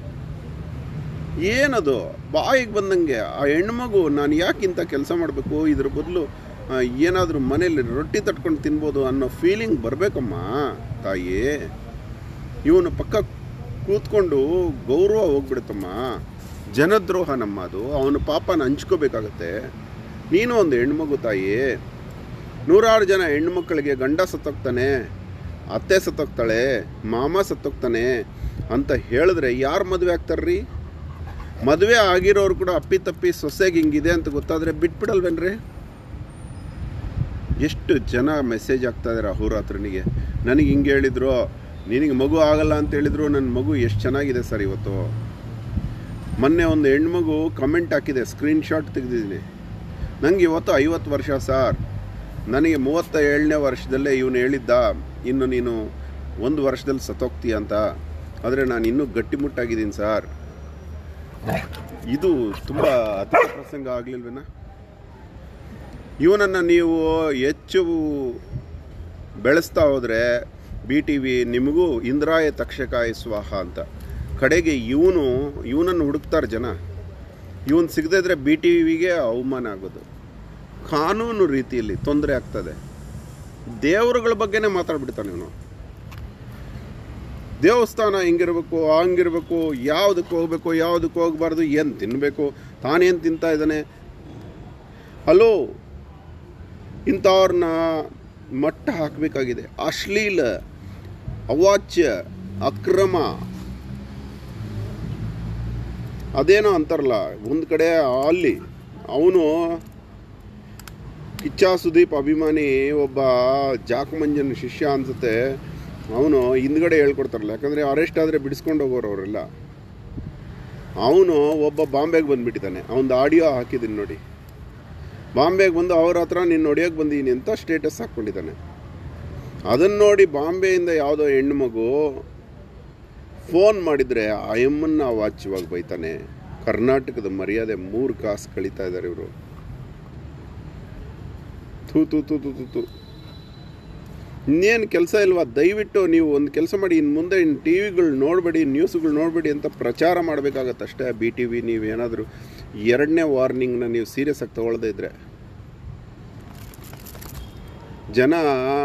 Speaker 1: ಏನದು ಬಾಯಿಗೆ ಬಂದಂಗೆ ಆ ಹೆಣ್ಮಗು ನಾನು ಯಾಕೆ ಇಂಥ ಕೆಲಸ ಮಾಡಬೇಕು ಇದ್ರ ಬದಲು ಏನಾದರೂ ಮನೇಲಿ ರೊಟ್ಟಿ ತಟ್ಕೊಂಡು ತಿನ್ಬೋದು ಅನ್ನೋ ಫೀಲಿಂಗ್ ಬರಬೇಕಮ್ಮ ತಾಯಿ ಇವನು ಪಕ್ಕ ಕೂತ್ಕೊಂಡು ಗೌರವ ಹೋಗ್ಬಿಡುತ್ತಮ್ಮ ಜನದ್ರೋಹ ನಮ್ಮ ಅದು ಅವನ ಪಾಪನ ಹಂಚ್ಕೋಬೇಕಾಗತ್ತೆ ನೀನು ಒಂದು ಹೆಣ್ಮಗು ತಾಯಿ ನೂರಾರು ಜನ ಹೆಣ್ಮಕ್ಳಿಗೆ ಗಂಡ ಸತ್ತೋಗ್ತಾನೆ ಅತ್ತೆ ಸತ್ತೋಗ್ತಾಳೆ ಮಾಮ ಸತ್ತೋಗ್ತಾನೆ ಅಂತ ಹೇಳಿದ್ರೆ ಯಾರು ಮದುವೆ ಆಗ್ತಾರ್ರಿ ಮದುವೆ ಆಗಿರೋರು ಕೂಡ ಅಪ್ಪಿ ತಪ್ಪಿ ಸೊಸೆಗೆ ಹಿಂಗಿದೆ ಅಂತ ಗೊತ್ತಾದರೆ ಬಿಟ್ಬಿಡಲ್ವೇನ್ರಿ ಎಷ್ಟು ಜನ ಮೆಸೇಜ್ ಆಗ್ತಾ ಇದಾರೆ ಅಹೋರಾತ್ರನಿಗೆ ನನಗೆ ಹಿಂಗೆ ಹೇಳಿದ್ರು ನಿನಗೆ ಮಗು ಆಗಲ್ಲ ಅಂತ ಹೇಳಿದ್ರು ನನ್ನ ಮಗು ಎಷ್ಟು ಚೆನ್ನಾಗಿದೆ ಸರ್ ಇವತ್ತು ಮೊನ್ನೆ ಒಂದು ಹೆಣ್ಮಗು ಕಮೆಂಟ್ ಹಾಕಿದೆ ಸ್ಕ್ರೀನ್ಶಾಟ್ ತೆಗೆದಿದ್ದೀನಿ ನನಗೆ ಇವತ್ತು ಐವತ್ತು ವರ್ಷ ಸರ್ ನನಗೆ ಮೂವತ್ತ ಏಳನೇ ವರ್ಷದಲ್ಲೇ ಇವನು ಹೇಳಿದ್ದ ಇನ್ನು ನೀನು ಒಂದು ವರ್ಷದಲ್ಲಿ ಸತ್ತೋಗ್ತೀಯ ಅಂತ ಆದರೆ ನಾನು ಇನ್ನೂ ಗಟ್ಟಿಮುಟ್ಟಾಗಿದ್ದೀನಿ ಸರ್ ಇದು ತುಂಬ ಅತಿ ಪ್ರಸಂಗ ಆಗಲಿಲ್ವೇನ ಇವನನ್ನು ನೀವು ಹೆಚ್ಚು ಬೆಳೆಸ್ತಾ ಹೋದರೆ ಬಿ ಟಿ ವಿ ನಿಮಗೂ ಇಂದ್ರಾಯ ತಕ್ಷಕಾಯ ಸ್ವಾಹ ಅಂತ ಕಡೆಗೆ ಇವನು ಇವನನ್ನು ಹುಡುಕ್ತಾರೆ ಜನ ಇವನು ಸಿಗದೇ ಇದ್ರೆ ಬಿ ಟಿ ವಿಗೆ ಅವಮಾನ ಆಗೋದು ಕಾನೂನು ರೀತಿಯಲ್ಲಿ ತೊಂದರೆ ಆಗ್ತದೆ ದೇವರುಗಳ ಬಗ್ಗೆನೇ ಮಾತಾಡ್ಬಿಡ್ತಾನೆ ಇವನು ದೇವಸ್ಥಾನ ಹಿಂಗಿರ್ಬೇಕು ಹಂಗಿರ್ಬೇಕು ಯಾವುದಕ್ಕೆ ಹೋಗ್ಬೇಕು ಯಾವುದಕ್ಕೆ ಹೋಗ್ಬಾರ್ದು ಏನು ತಿನ್ನಬೇಕು ತಾನೇನು ತಿಂತಾ ಇದ್ದಾನೆ ಹಲೋ ಇಂಥವ್ರನ್ನ ಮಟ್ಟ ಹಾಕಬೇಕಾಗಿದೆ ಅಶ್ಲೀಲ ಅವಾಚ್ಯ ಅಕ್ರಮ ಅದೇನೋ ಅಂತಾರಲ್ಲ ಒಂದು ಕಡೆ ಅಲ್ಲಿ ಅವನು ಕಿಚ್ಚ ಸುದೀಪ್ ಅಭಿಮಾನಿ ಒಬ್ಬ ಜಾಕಮಂಜನ್ ಶಿಷ್ಯ ಅನ್ಸುತ್ತೆ ಅವನು ಹಿಂದ್ಗಡೆ ಹೇಳ್ಕೊಡ್ತಾರಲ್ಲ ಯಾಕಂದರೆ ಅರೆಸ್ಟ್ ಆದರೆ ಬಿಡಿಸ್ಕೊಂಡು ಹೋಗೋರು ಅವರೆಲ್ಲ ಅವನು ಒಬ್ಬ ಬಾಂಬೆಗೆ ಬಂದುಬಿಟ್ಟಿದ್ದಾನೆ ಅವನದು ಆಡಿಯೋ ಹಾಕಿದ್ದೀನಿ ನೋಡಿ ಬಾಂಬೆಗೆ ಬಂದು ಅವ್ರ ಹತ್ರ ನೀನು ಹೊಡಿಯೋಕೆ ಬಂದೀನಿ ಅಂತ ಸ್ಟೇಟಸ್ ಹಾಕ್ಕೊಂಡಿದ್ದಾನೆ ಅದನ್ನು ನೋಡಿ ಬಾಂಬೆಯಿಂದ ಯಾವುದೋ ಹೆಣ್ಣು ಮಗು ಫೋನ್ ಮಾಡಿದರೆ ಅಯ್ಯಮ್ಮನ್ನ ವಾಚ್ಯವಾಗಿ ಬೈತಾನೆ ಕರ್ನಾಟಕದ ಮರ್ಯಾದೆ ಮೂರು ಕಾಸು ಕಳೀತಾ ಇದ್ದಾರೆ ಇವರು ಥೂ ತೂ ತೂ ತೂ ತೂ ತೂ ಇನ್ನೇನು ಕೆಲಸ ಇಲ್ವಾ ದಯವಿಟ್ಟು ನೀವು ಒಂದು ಕೆಲಸ ಮಾಡಿ ಇನ್ನು ಮುಂದೆ ಇನ್ನು ಟಿ ವಿಗಳು ನೋಡಬೇಡಿ ನ್ಯೂಸ್ಗಳು ನೋಡಬೇಡಿ ಅಂತ ಪ್ರಚಾರ ಮಾಡಬೇಕಾಗತ್ತೆ ಅಷ್ಟೇ ಬಿ ಟಿ ವಿ ನೀವೇನಾದರೂ ಎರಡನೇ ವಾರ್ನಿಂಗ್ನ ನೀವು ಸೀರಿಯಸ್ ಆಗಿ ತಗೊಳ್ಳದೇ ಇದ್ರೆ ಜನ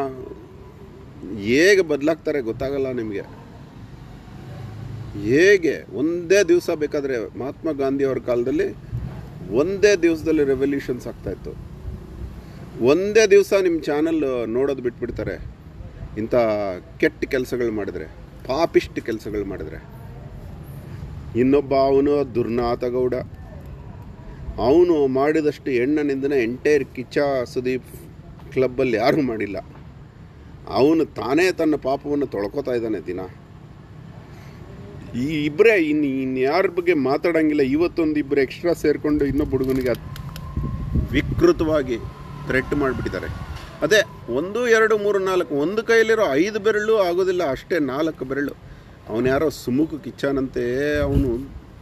Speaker 1: ಹೇಗೆ ಬದಲಾಗ್ತಾರೆ ಗೊತ್ತಾಗಲ್ಲ ನಿಮಗೆ ಹೇಗೆ ಒಂದೇ ದಿವಸ ಬೇಕಾದರೆ ಮಹಾತ್ಮ ಗಾಂಧಿ ಅವ್ರ ಕಾಲದಲ್ಲಿ ಒಂದೇ ದಿವಸದಲ್ಲಿ ರೆವಲ್ಯೂಷನ್ಸ್ ಆಗ್ತಾಯಿತ್ತು ಒಂದೇ ದಿವಸ ನಿಮ್ಮ ಚಾನಲ್ ನೋಡೋದು ಬಿಟ್ಬಿಡ್ತಾರೆ ಇಂಥ ಕೆಟ್ಟ ಕೆಲಸಗಳು ಮಾಡಿದ್ರೆ ಪಾಪಿಸ್ಟ್ ಕೆಲಸಗಳು ಮಾಡಿದ್ರೆ ಇನ್ನೊಬ್ಬ ಅವನು ದುರ್ನಾಥಗೌಡ ಅವನು ಮಾಡಿದಷ್ಟು ಹೆಣ್ಣನಿಂದನೇ ಎಂಟೈರ್ ಕಿಚ್ಚ ಸುದೀಪ್ ಕ್ಲಬ್ಬಲ್ಲಿ ಯಾರೂ ಮಾಡಿಲ್ಲ ಅವನು ತಾನೇ ತನ್ನ ಪಾಪವನ್ನು ತೊಳ್ಕೊತಾ ಇದ್ದಾನೆ ದಿನ ಈ ಇಬ್ಬರೇ ಇನ್ನು ಇನ್ನು ಯಾರ ಬಗ್ಗೆ ಮಾತಾಡಂಗಿಲ್ಲ ಇವತ್ತೊಂದು ಇಬ್ಬರು ಎಕ್ಸ್ಟ್ರಾ ಸೇರಿಕೊಂಡು ಇನ್ನೊಬ್ಬ ಹುಡುಗನಿಗೆ ವಿಕೃತವಾಗಿ ಥ್ರೆಟ್ ಮಾಡಿಬಿಟ್ಟಿದ್ದಾರೆ ಅದೇ ಒಂದು ಎರಡು ಮೂರು ನಾಲ್ಕು ಒಂದು ಕೈಯಲ್ಲಿರೋ ಐದು ಬೆರಳು ಆಗೋದಿಲ್ಲ ಅಷ್ಟೇ ನಾಲ್ಕು ಬೆರಳು ಅವನು ಯಾರೋ ಸುಮುಖ ಕಿಚ್ಚಾನಂತೆ ಅವನು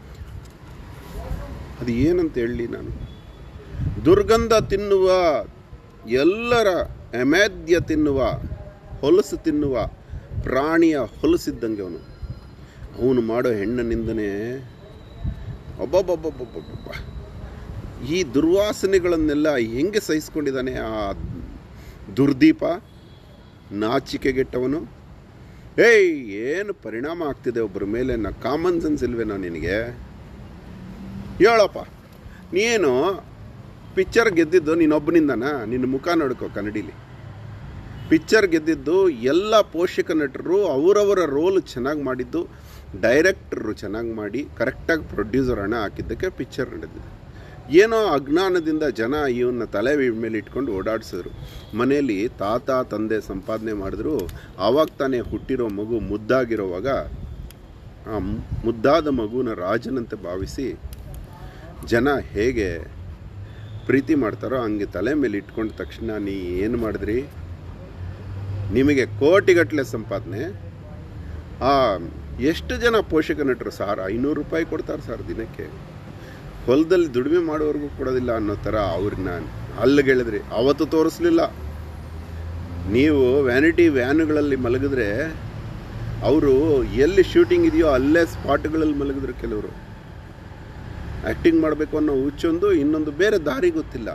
Speaker 1: ಅದು ಏನಂತ ಹೇಳಲಿ ನಾನು ದುರ್ಗಂಧ ತಿನ್ನುವ ಎಲ್ಲರ ಅಮೇದ್ಯ ತಿನ್ನುವ ಹೊಲಸು ತಿನ್ನುವ ಪ್ರಾಣಿಯ ಹೊಲಸಿದ್ದಂಗೆ ಅವನು ಅವನು ಮಾಡೋ ಹೆಣ್ಣನಿಂದನೇ ಒಬ್ಬೊಬ್ಬೊಬ್ಬೊಬ್ಬೊಬ್ಬೊಬ್ಬ ಈ ದುರ್ವಾಸನೆಗಳನ್ನೆಲ್ಲ ಹೆಂಗೆ ಸಹಿಸ್ಕೊಂಡಿದ್ದಾನೆ ಆ ದುರ್ದೀಪ ನಾಚಿಕೆಗೆಟ್ಟವನು ಏಯ್ ಏನು ಪರಿಣಾಮ ಆಗ್ತಿದೆ ಒಬ್ಬರ ಮೇಲೆ ನಾ ಕಾಮನ್ ಸೆನ್ಸ್ ಇಲ್ವೇನೋ ನಿನಗೆ ಹೇಳಪ್ಪ ನೀನು ಪಿಕ್ಚರ್ ಗೆದ್ದಿದ್ದು ನೀನೊಬ್ಬನಿಂದನಾ ನಿನ್ನ ಮುಖ ನೋಡ್ಕೋ ಕನ್ನಡಿಲಿ ಪಿಕ್ಚರ್ ಗೆದ್ದಿದ್ದು ಎಲ್ಲ ಪೋಷಕ ನಟರು ಅವರವರ ರೋಲ್ ಚೆನ್ನಾಗಿ ಮಾಡಿದ್ದು ಡೈರೆಕ್ಟರು ಚೆನ್ನಾಗಿ ಮಾಡಿ ಕರೆಕ್ಟಾಗಿ ಪ್ರೊಡ್ಯೂಸರ್ ಹಣ ಹಾಕಿದ್ದಕ್ಕೆ ಪಿಕ್ಚರ್ ನಡೆದಿದೆ ಏನೋ ಅಜ್ಞಾನದಿಂದ ಜನ ಇವನ್ನ ತಲೆ ಮೇಲೆ ಇಟ್ಕೊಂಡು ಓಡಾಡಿಸಿದ್ರು ಮನೆಯಲ್ಲಿ ತಾತ ತಂದೆ ಸಂಪಾದನೆ ಮಾಡಿದ್ರು ಆವಾಗ ತಾನೇ ಹುಟ್ಟಿರೋ ಮಗು ಮುದ್ದಾಗಿರೋವಾಗ ಆ ಮು- ಮುದ್ದಾದ ಮಗುನ ರಾಜನಂತೆ ಭಾವಿಸಿ ಜನ ಹೇಗೆ ಪ್ರೀತಿ ಮಾಡ್ತಾರೋ ಹಂಗೆ ತಲೆ ಮೇಲೆ ಇಟ್ಕೊಂಡ ತಕ್ಷಣ ನೀ ಏನು ಮಾಡಿದ್ರಿ ನಿಮಗೆ ಕೋಟಿಗಟ್ಟಲೆ ಸಂಪಾದನೆ ಆ ಎಷ್ಟು ಜನ ಪೋಷಕ ನಟರು ಸಾರ್ ಐನೂರು ರೂಪಾಯಿ ಕೊಡ್ತಾರೆ ಸರ್ ದಿನಕ್ಕೆ ಹೊಲದಲ್ಲಿ ದುಡಿಮೆ ಮಾಡೋರ್ಗೂ ಕೊಡೋದಿಲ್ಲ ಅನ್ನೋ ಥರ ಅವ್ರನ್ನ ಅಲ್ಲಿಗೆಳೆದ್ರಿ ಅವತ್ತು ತೋರಿಸ್ಲಿಲ್ಲ ನೀವು ವ್ಯಾನಿಟಿ ವ್ಯಾನುಗಳಲ್ಲಿ ಮಲಗಿದ್ರೆ ಅವರು ಎಲ್ಲಿ ಶೂಟಿಂಗ್ ಇದೆಯೋ ಅಲ್ಲೇ ಸ್ಪಾಟ್ಗಳಲ್ಲಿ ಮಲಗಿದ್ರು ಕೆಲವರು ಆ್ಯಕ್ಟಿಂಗ್ ಮಾಡಬೇಕು ಅನ್ನೋ ಹುಚ್ಚೊಂದು ಇನ್ನೊಂದು ಬೇರೆ ದಾರಿ ಗೊತ್ತಿಲ್ಲ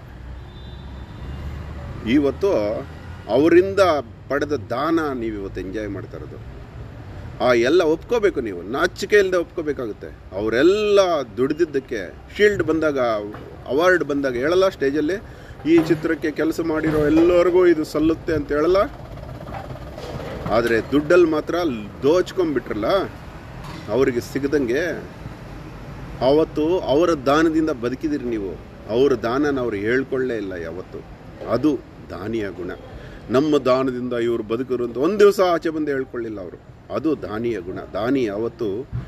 Speaker 1: ಇವತ್ತು ಅವರಿಂದ ಪಡೆದ ದಾನ ನೀವು ಇವತ್ತು ಎಂಜಾಯ್ ಮಾಡ್ತಾ ಇರೋದು ಆ ಎಲ್ಲ ಒಪ್ಕೋಬೇಕು ನೀವು ನಾಚಿಕೆ ಇಲ್ಲದೆ ಒಪ್ಕೋಬೇಕಾಗುತ್ತೆ ಅವರೆಲ್ಲ ದುಡಿದಿದ್ದಕ್ಕೆ ಶೀಲ್ಡ್ ಬಂದಾಗ ಅವಾರ್ಡ್ ಬಂದಾಗ ಹೇಳಲ್ಲ ಸ್ಟೇಜಲ್ಲಿ ಈ ಚಿತ್ರಕ್ಕೆ ಕೆಲಸ ಮಾಡಿರೋ ಎಲ್ಲರಿಗೂ ಇದು ಸಲ್ಲುತ್ತೆ ಅಂತ ಹೇಳಲ್ಲ ಆದರೆ ದುಡ್ಡಲ್ಲಿ ಮಾತ್ರ ದೋಚ್ಕೊಂಡ್ಬಿಟ್ರಲ್ಲ ಅವರಿಗೆ ಸಿಗದಂಗೆ ಅವತ್ತು ಅವರ ದಾನದಿಂದ ಬದುಕಿದಿರಿ ನೀವು ಅವರ ದಾನನ ಅವ್ರು ಹೇಳ್ಕೊಳ್ಳೇ ಇಲ್ಲ ಯಾವತ್ತು ಅದು ದಾನಿಯ ಗುಣ ನಮ್ಮ ದಾನದಿಂದ ಇವರು ಬದುಕರು ಅಂತ ಒಂದು ದಿವಸ ಆಚೆ ಬಂದು ಹೇಳ್ಕೊಳ್ಳಿಲ್ಲ ಅವರು ಅದು ದಾನಿಯ ಗುಣ ದಾನಿ ಯಾವತ್ತು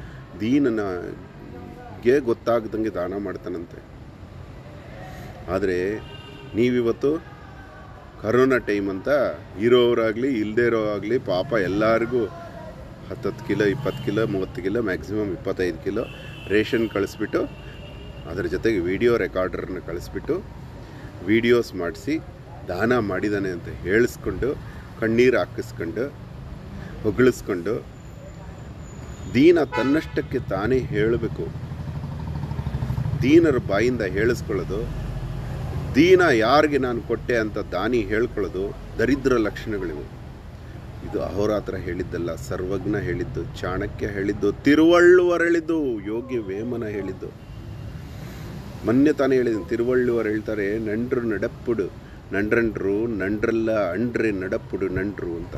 Speaker 1: ದೀನನಗೆ ಗೊತ್ತಾಗದಂಗೆ ದಾನ ಮಾಡ್ತಾನಂತೆ ಆದರೆ ನೀವಿವತ್ತು ಕರೋನಾ ಟೈಮ್ ಅಂತ ಇರೋರಾಗಲಿ ಇಲ್ಲದೇ ಇರೋ ಆಗಲಿ ಪಾಪ ಎಲ್ಲರಿಗೂ ಹತ್ತತ್ತು ಕಿಲೋ ಇಪ್ಪತ್ತು ಕಿಲೋ ಮೂವತ್ತು ಕಿಲೋ ಮ್ಯಾಕ್ಸಿಮಮ್ ಇಪ್ಪತ್ತೈದು ಕಿಲೋ ರೇಷನ್ ಕಳಿಸ್ಬಿಟ್ಟು ಅದರ ಜೊತೆಗೆ ವಿಡಿಯೋ ರೆಕಾರ್ಡರ್ನ ಕಳಿಸ್ಬಿಟ್ಟು ವಿಡಿಯೋಸ್ ಮಾಡಿಸಿ ದಾನ ಮಾಡಿದ್ದಾನೆ ಅಂತ ಹೇಳಿಸ್ಕೊಂಡು ಕಣ್ಣೀರು ಹಾಕಿಸ್ಕೊಂಡು ಹೊಗಳಿಸ್ಕೊಂಡು ದೀನ ತನ್ನಷ್ಟಕ್ಕೆ ತಾನೇ ಹೇಳಬೇಕು ದೀನರ ಬಾಯಿಂದ ಹೇಳಿಸ್ಕೊಳ್ಳೋದು ದೀನ ಯಾರಿಗೆ ನಾನು ಕೊಟ್ಟೆ ಅಂತ ದಾನಿ ಹೇಳ್ಕೊಳ್ಳೋದು ದರಿದ್ರ ಲಕ್ಷಣಗಳಿವು ಇದು ಅಹೋರಾತ್ರ ಹೇಳಿದ್ದಲ್ಲ ಸರ್ವಜ್ಞ ಹೇಳಿದ್ದು ಚಾಣಕ್ಯ ಹೇಳಿದ್ದು ತಿರುವಳ್ಳುವರ್ ಹೇಳಿದ್ದು ಯೋಗಿ ವೇಮನ ಹೇಳಿದ್ದು ಮೊನ್ನೆ ತಾನೇ ಹೇಳಿದ್ದೀನಿ ತಿರುವಳ್ಳುವರ್ ಹೇಳ್ತಾರೆ ನಂಡ್ರು ನಡಪ್ಪುಡು ನಂಡ್ರಂಡ್ರು ನಂಡ್ರಲ್ಲ ಅಂಡ್ರೆ ನಡಪ್ಪುಡು ನಂಡ್ರು ಅಂತ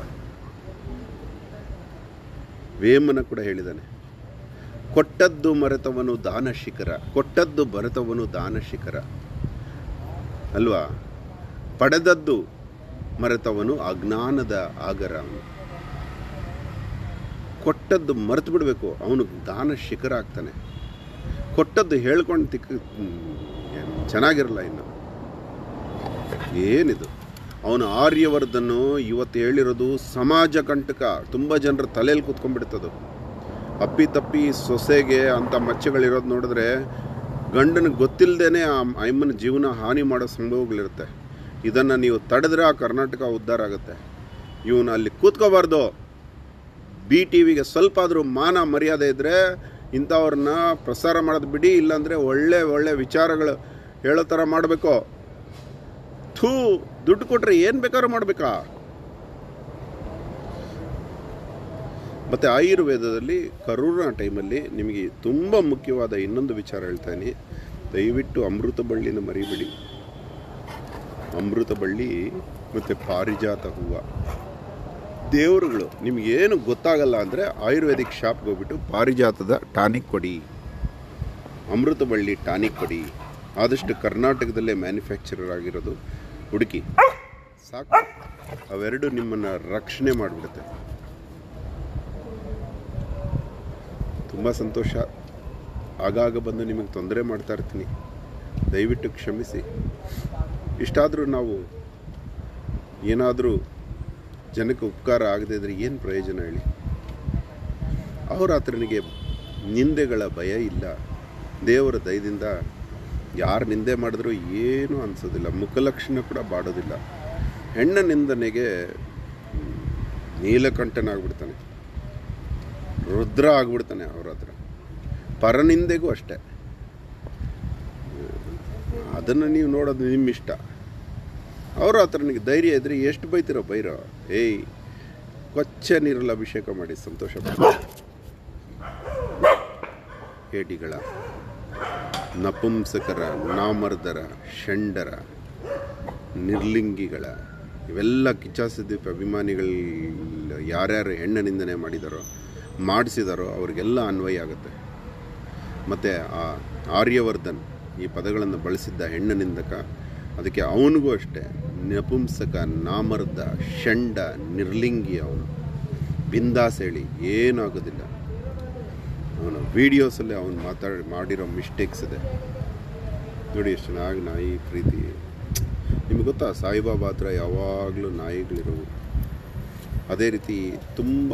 Speaker 1: ವೇಮನ ಕೂಡ ಹೇಳಿದ್ದಾನೆ ಕೊಟ್ಟದ್ದು ಮರೆತವನು ದಾನ ಶಿಖರ ಕೊಟ್ಟದ್ದು ಬರೆತವನು ದಾನ ಶಿಖರ ಅಲ್ವಾ ಪಡೆದದ್ದು ಮರೆತವನು ಅಜ್ಞಾನದ ಆಗರ ಅವನು ಕೊಟ್ಟದ್ದು ಮರೆತು ಬಿಡಬೇಕು ಅವನು ದಾನ ಶಿಖರ ಆಗ್ತಾನೆ ಕೊಟ್ಟದ್ದು ಹೇಳ್ಕೊಂಡು ತಿಕ್ಕ ಏನ್ ಚೆನ್ನಾಗಿರಲ್ಲ ಇನ್ನು ಏನಿದು ಅವನು ಆರ್ಯವರ್ಧನು ಇವತ್ತು ಹೇಳಿರೋದು ಸಮಾಜ ಕಂಟಕ ತುಂಬ ಜನರ ತಲೆಯಲ್ಲಿ ಕೂತ್ಕೊಂಡ್ಬಿಡ್ತದು ಅಪ್ಪಿ ತಪ್ಪಿ ಸೊಸೆಗೆ ಅಂಥ ಮಚ್ಚೆಗಳಿರೋದು ನೋಡಿದ್ರೆ ಗಂಡನಿಗೆ ಗೊತ್ತಿಲ್ಲದೇನೆ ಆ ಅಮ್ಮನ ಜೀವನ ಹಾನಿ ಮಾಡೋ ಸಂಭವಗಳಿರುತ್ತೆ ಇದನ್ನು ನೀವು ತಡೆದ್ರೆ ಆ ಕರ್ನಾಟಕ ಉದ್ಧಾರ ಆಗುತ್ತೆ ಇವನು ಅಲ್ಲಿ ಕೂತ್ಕೋಬಾರ್ದು ಬಿ ಟಿ ವಿಗೆ ಸ್ವಲ್ಪ ಆದರೂ ಮಾನ ಮರ್ಯಾದೆ ಇದ್ದರೆ ಇಂಥವ್ರನ್ನ ಪ್ರಸಾರ ಮಾಡೋದು ಬಿಡಿ ಇಲ್ಲಾಂದರೆ ಒಳ್ಳೆ ಒಳ್ಳೆ ವಿಚಾರಗಳು ಹೇಳೋ ಥರ ಮಾಡಬೇಕು ಥೂ ದುಡ್ಡು ಕೊಟ್ಟರೆ ಏನು ಬೇಕಾದ್ರೂ ಮಾಡಬೇಕಾ ಮತ್ತು ಆಯುರ್ವೇದದಲ್ಲಿ ಕರೋನಾ ಟೈಮಲ್ಲಿ ನಿಮಗೆ ತುಂಬ ಮುಖ್ಯವಾದ ಇನ್ನೊಂದು ವಿಚಾರ ಹೇಳ್ತಾನೆ ದಯವಿಟ್ಟು ಅಮೃತ ಬಳ್ಳಿನ ಮರಿಬೇಡಿ ಅಮೃತ ಬಳ್ಳಿ ಮತ್ತು ಪಾರಿಜಾತ ಹೂವು ದೇವರುಗಳು ನಿಮಗೇನು ಗೊತ್ತಾಗಲ್ಲ ಅಂದರೆ ಆಯುರ್ವೇದಿಕ್ ಶಾಪ್ಗೆ ಹೋಗ್ಬಿಟ್ಟು ಪಾರಿಜಾತದ ಟಾನಿಕ್ ಕೊಡಿ ಅಮೃತ ಬಳ್ಳಿ ಟಾನಿಕ್ ಕೊಡಿ ಆದಷ್ಟು ಕರ್ನಾಟಕದಲ್ಲೇ ಮ್ಯಾನುಫ್ಯಾಕ್ಚರರ್ ಆಗಿರೋದು ಹುಡುಕಿ ಸಾಕು ಅವೆರಡು ನಿಮ್ಮನ್ನು ರಕ್ಷಣೆ ಮಾಡಿಬಿಡುತ್ತೆ ತುಂಬ ಸಂತೋಷ ಆಗಾಗ ಬಂದು ನಿಮಗೆ ತೊಂದರೆ ಮಾಡ್ತಾ ಇರ್ತೀನಿ ದಯವಿಟ್ಟು ಕ್ಷಮಿಸಿ ಇಷ್ಟಾದರೂ ನಾವು ಏನಾದರೂ ಜನಕ್ಕೆ ಉಪಕಾರ ಆಗದೇ ಇದ್ರೆ ಏನು ಪ್ರಯೋಜನ ಹೇಳಿ ಅಹೋರಾತ್ರನಿಗೆ ನಿಂದೆಗಳ ಭಯ ಇಲ್ಲ ದೇವರ ದಯದಿಂದ ಯಾರು ನಿಂದೆ ಮಾಡಿದ್ರೂ ಏನೂ ಅನಿಸೋದಿಲ್ಲ ಮುಖಲಕ್ಷಣ ಕೂಡ ಬಾಡೋದಿಲ್ಲ ಹೆಣ್ಣ ನಿಂದನೆಗೆ ನೀಲಕಂಠನಾಗ್ಬಿಡ್ತಾನೆ ರುದ್ರ ಆಗ್ಬಿಡ್ತಾನೆ ಅವ್ರ ಹತ್ರ ಪರನಿಂದೆಗೂ ಅಷ್ಟೇ ಅದನ್ನು ನೀವು ನೋಡೋದು ನಿಮ್ಮ ಇಷ್ಟ ಅವ್ರ ಹತ್ರ ನನಗೆ ಧೈರ್ಯ ಇದ್ರೆ ಎಷ್ಟು ಬೈತಿರೋ ಬೈರೋ ಏಯ್ ಕೊಚ್ಚ ನೀರಲ್ಲಿ ಅಭಿಷೇಕ ಮಾಡಿ ಸಂತೋಷ ಪಡಿ ಹೇಡಿಗಳ ನಪುಂಸಕರ ನಾಮರ್ದರ ಷಂಡರ ನಿರ್ಲಿಂಗಿಗಳ ಇವೆಲ್ಲ ಕಿಚ್ಚ ಸುದೀಪ್ ಅಭಿಮಾನಿಗಳು ಯಾರ್ಯಾರು ಹೆಣ್ಣು ನಿಂದನೆ ಮಾಡಿದಾರೋ ಮಾಡಿಸಿದಾರೋ ಅವ್ರಿಗೆಲ್ಲ ಅನ್ವಯ ಆಗುತ್ತೆ ಮತ್ತು ಆ ಆರ್ಯವರ್ಧನ್ ಈ ಪದಗಳನ್ನು ಬಳಸಿದ್ದ ಹೆಣ್ಣು ನಿಂದಕ ಅದಕ್ಕೆ ಅವನಿಗೂ ಅಷ್ಟೇ ನಪುಂಸಕ ನಾಮರ್ದ ಷಂಡ ನಿರ್ಲಿಂಗಿ ಅವನು ಬಿಂದಾಸ್ ಹೇಳಿ ಏನಾಗೋದಿಲ್ಲ ಅವನ ವೀಡಿಯೋಸಲ್ಲಿ ಅವನು ಮಾತಾಡಿ ಮಾಡಿರೋ ಮಿಸ್ಟೇಕ್ಸ್ ಇದೆ ನೋಡಿ ಎಷ್ಟು ಚೆನ್ನಾಗಿ ನಾಯಿ ಪ್ರೀತಿ ನಿಮ್ಗೆ ಗೊತ್ತಾ ಸಾಯಿಬಾಬಾ ಹತ್ರ ಯಾವಾಗಲೂ ನಾಯಿಗಳಿರೋವು ಅದೇ ರೀತಿ ತುಂಬ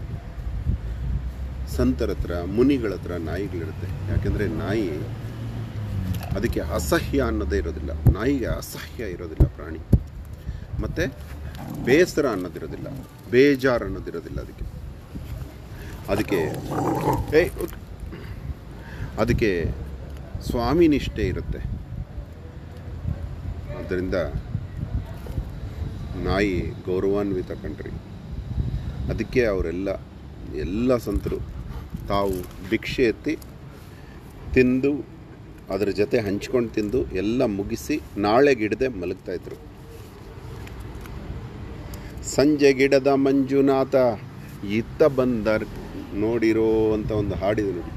Speaker 1: ಸಂತರ ಹತ್ರ ಮುನಿಗಳ ಹತ್ರ ನಾಯಿಗಳಿರುತ್ತೆ ಯಾಕೆಂದರೆ ನಾಯಿ ಅದಕ್ಕೆ ಅಸಹ್ಯ ಅನ್ನೋದೇ ಇರೋದಿಲ್ಲ ನಾಯಿಗೆ ಅಸಹ್ಯ ಇರೋದಿಲ್ಲ ಪ್ರಾಣಿ ಮತ್ತು ಬೇಸರ ಅನ್ನೋದಿರೋದಿಲ್ಲ ಬೇಜಾರು ಅನ್ನೋದಿರೋದಿಲ್ಲ ಅದಕ್ಕೆ ಅದಕ್ಕೆ ಏಯ್ ಉತ್. ಅದಕ್ಕೆ ಸ್ವಾಮಿ ನಿಷ್ಠೆ ಇರುತ್ತೆ ಆದ್ದರಿಂದ ನಾಯಿ ಗೌರವಾನ್ವಿತ ಕಣ್ರಿ ಅದಕ್ಕೆ ಅವರೆಲ್ಲ ಎಲ್ಲ ಸಂತರು ತಾವು ಭಿಕ್ಷೆ ಎತ್ತಿ ತಿಂದು ಅದರ ಜೊತೆ ಹಂಚ್ಕೊಂಡು ತಿಂದು ಎಲ್ಲ ಮುಗಿಸಿ ನಾಳೆ ಗಿಡದೆ ಮಲಗ್ತಾಯಿದ್ರು ಸಂಜೆ ಗಿಡದ ಮಂಜುನಾಥ ಇತ್ತ ಬಂದ ನೋಡಿರೋ ಅಂತ ಒಂದು ಹಾಡಿದೆ ನೋಡಿ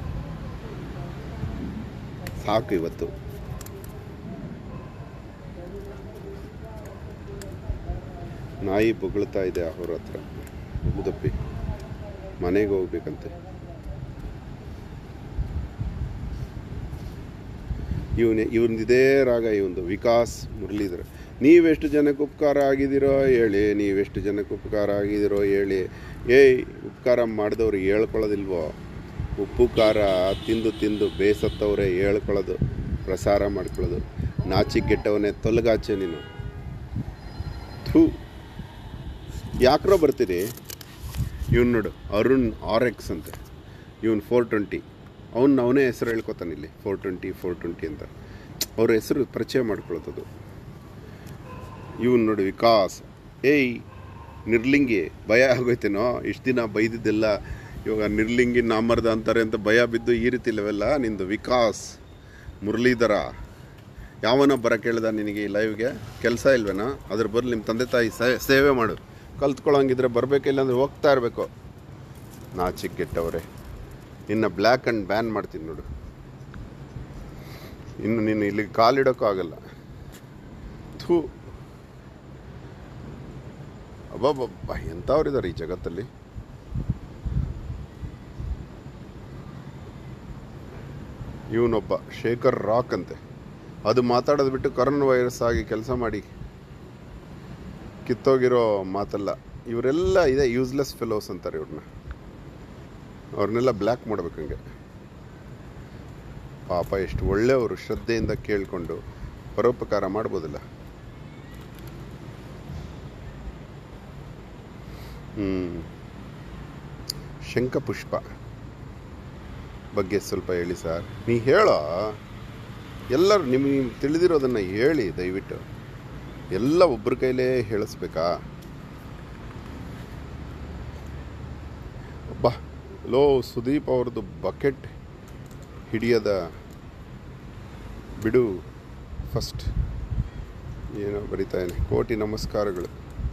Speaker 1: ಸಾಕು ಇವತ್ತು ನಾಯಿ ಬೊಗಳ್ತಾ ಇದೆ ಅವ್ರ ಹತ್ರ ಮುದಪ್ಪಿ ಮನೆಗೆ ಹೋಗ್ಬೇಕಂತೆ ಇವನೇ ಇವನ್ದಿದೇ ರಾಗ ಇವಂದು ವಿಕಾಸ್ ಮುರಳೀಧರ್ ನೀವೆಷ್ಟು ಜನಕ್ಕೆ ಉಪಕಾರ ಆಗಿದ್ದೀರೋ ಹೇಳಿ ನೀವೆಷ್ಟು ಜನಕ್ಕೆ ಉಪಕಾರ ಆಗಿದ್ದೀರೋ ಹೇಳಿ ಏಯ್ ಉಪಕಾರ ಮಾಡಿದವ್ರು ಹೇಳ್ಕೊಳ್ಳೋದಿಲ್ವೋ ಉಪ್ಪು ಖಾರ ತಿಂದು ತಿಂದು ಬೇಸತ್ತವ್ರೆ ಹೇಳ್ಕೊಳ್ಳೋದು ಪ್ರಸಾರ ಮಾಡ್ಕೊಳ್ಳೋದು ನಾಚಿಗೆಟ್ಟವನೇ ತೊಲಗಾಚೆ ನೀನು ಥೂ ಯಾಕ್ರೋ ಬರ್ತೀರಿ ಇವನು ನೋಡು ಅರುಣ್ ಆರ್ ಎಕ್ಸ್ ಅಂತೆ ಇವನು ಫೋರ್ ಟ್ವೆಂಟಿ ಅವ್ನು ಅವನೇ ಹೆಸರು ಹೇಳ್ಕೊತಾನೆ ಇಲ್ಲಿ ಫೋರ್ ಟ್ವೆಂಟಿ ಫೋರ್ ಟ್ವೆಂಟಿ ಅಂತ ಅವ್ರ ಹೆಸರು ಪರಿಚಯ ಮಾಡ್ಕೊಳ್ತದು ಇವನು ನೋಡಿ ವಿಕಾಸ್ ಏಯ್ ನಿರ್ಲಿಂಗಿ ಭಯ ಆಗೋಯ್ತೇನೋ ಇಷ್ಟು ದಿನ ಬೈದಿದ್ದೆಲ್ಲ ಇವಾಗ ನಿರ್ಲಿಂಗಿ ನಾಮರ್ದ ಅಂತಾರೆ ಅಂತ ಭಯ ಬಿದ್ದು ಈ ರೀತಿ ಇಲ್ಲವೆಲ್ಲ ನಿಂದು ವಿಕಾಸ್ ಮುರಳೀಧರ ಯಾವನ ಬರ ಕೇಳ್ದ ನಿನಗೆ ಈ ಲೈವ್ಗೆ ಕೆಲಸ ಇಲ್ವೇನಾ ಅದ್ರ ಬದಲು ನಿಮ್ಮ ತಂದೆ ತಾಯಿ ಸೇ- ಸೇವೆ ಮಾಡು ಕಲ್ತ್ಕೊಳ್ಳೋಂಗಿದ್ರೆ ಬರಬೇಕಿಲ್ಲ ಅಂದ್ರೆ ಹೋಗ್ತಾ ಇರಬೇಕು ನಾಚಿಗೆಟ್ಟವ್ರೆ ಇನ್ನು ಬ್ಲ್ಯಾಕ್ ಆ್ಯಂಡ್ ಬ್ಯಾನ್ ಮಾಡ್ತೀನಿ ನೋಡು ಇನ್ನು ನೀನು ಇಲ್ಲಿ ಕಾಲಿಡೋಕ್ಕೂ ಆಗಲ್ಲ ಥೂ ಅಬ್ಬಬ್ಬಬ್ಬ ಎಂಥವ್ರಿದ್ದಾರೆ ಈ ಜಗತ್ತಲ್ಲಿ ಇವನೊಬ್ಬ ಶೇಖರ್ ರಾಕ್ ಅಂತೆ ಅದು ಮಾತಾಡೋದು ಬಿಟ್ಟು ಕರೋನಾ ವೈರಸ್ ಆಗಿ ಕೆಲಸ ಮಾಡಿ ಕಿತ್ತೋಗಿರೋ ಮಾತಲ್ಲ ಇವರೆಲ್ಲ ಇದೆ ಯೂಸ್ಲೆಸ್ ಫೆಲೋಸ್ ಅಂತಾರೆ ಇವ್ರನ್ನ ಅವ್ರನ್ನೆಲ್ಲ ಬ್ಲ್ಯಾಕ್ ಮಾಡ್ಬೇಕಂಗೆ ಪಾಪ ಎಷ್ಟು ಒಳ್ಳೆಯವರು ಶ್ರದ್ಧೆಯಿಂದ ಕೇಳಿಕೊಂಡು ಪರೋಪಕಾರ ಮಾಡ್ಬೋದಿಲ್ಲ ಹ್ಮ್. ಶಂಖಪುಷ್ಪ ಬಗ್ಗೆ ಸ್ವಲ್ಪ ಹೇಳಿ ಸರ್ ನೀ ಹೇಳೋ ಎಲ್ಲರೂ ನಿಮಗೆ ತಿಳಿದಿರೋದನ್ನು ಹೇಳಿ ದಯವಿಟ್ಟು ಎಲ್ಲ ಒಬ್ಬರ ಕೈಲೇ ಹೇಳಿಸ್ಬೇಕಾ ಒಬ್ಬ ಲೋ ಸುದೀಪ್ ಅವ್ರದ್ದು ಬಕೆಟ್ ಹಿಡಿಯದ ಬಿಡು ಫಸ್ಟ್ ಏನೋ ಬರಿತಾನೆ ಕೋಟಿ ನಮಸ್ಕಾರಗಳು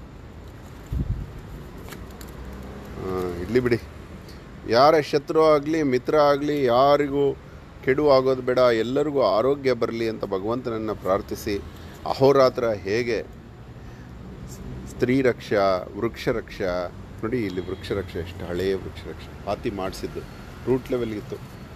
Speaker 1: ಹಾಂ ಇಡ್ಲಿ ಬಿಡಿ ಯಾರ ಶತ್ರು ಆಗಲಿ ಮಿತ್ರ ಆಗಲಿ ಯಾರಿಗೂ ಕೆಡು ಆಗೋದು ಬೇಡ ಎಲ್ಲರಿಗೂ ಆರೋಗ್ಯ ಬರಲಿ ಅಂತ ಭಗವಂತನನ್ನು ಪ್ರಾರ್ಥಿಸಿ ಅಹೋರಾತ್ರ ಹೇಗೆ ಸ್ತ್ರೀ ರಕ್ಷಾ ವೃಕ್ಷ ರಕ್ಷಾ ನೋಡಿ ಇಲ್ಲಿ ವೃಕ್ಷ ರಕ್ಷೆ ಎಷ್ಟು ಹಳೆಯ ವೃಕ್ಷ ರಕ್ಷೆ ಹಾತಿ ಮಾಡಿಸಿದ್ದು ರೂಟ್ ಲೆವೆಲ್ಗಿತ್ತು